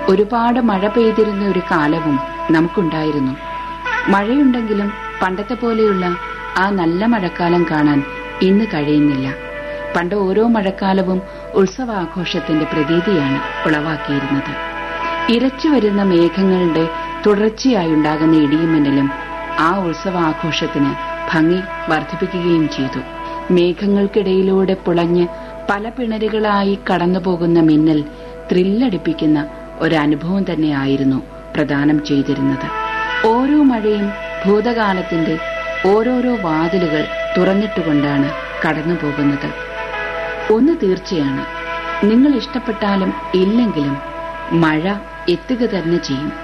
ഒരുപാട് മഴ പെയ്തിരുന്ന ഒരു കാലവും നമുക്കുണ്ടായിരുന്നു മഴയുണ്ടെങ്കിലും പണ്ടത്തെ പോലെയുള്ള ആ നല്ല മഴക്കാലം കാണാൻ ഇന്ന് കഴിയുന്നില്ല പണ്ട് ഓരോ മഴക്കാലവും ഉത്സവാഘോഷത്തിന്റെ പ്രതീതിയാണ് ഉളവാക്കിയിരുന്നത് ഇരച്ചു വരുന്ന മേഘങ്ങളുടെ തുടർച്ചയായുണ്ടാകുന്ന ഇടിയുമിന്നലും ആ ഉത്സവാഘോഷത്തിന് ഭംഗി വർദ്ധിപ്പിക്കുകയും ചെയ്തു മേഘങ്ങൾക്കിടയിലൂടെ പുളഞ്ഞ് പല പിണരുകളായി കടന്നുപോകുന്ന മിന്നൽ ത്രില്ലടിപ്പിക്കുന്ന ഒരനുഭവം തന്നെയായിരുന്നു പ്രദാനം ചെയ്തിരുന്നത് ഓരോ മഴയും ഭൂതകാലത്തിന്റെ ഓരോരോ വാതിലുകൾ തുറന്നിട്ടുകൊണ്ടാണ് കടന്നു പോകുന്നത് ഒന്ന് തീർച്ചയാണ് നിങ്ങൾ ഇഷ്ടപ്പെട്ടാലും ഇല്ലെങ്കിലും മഴ എത്തുക തന്നെ ചെയ്യും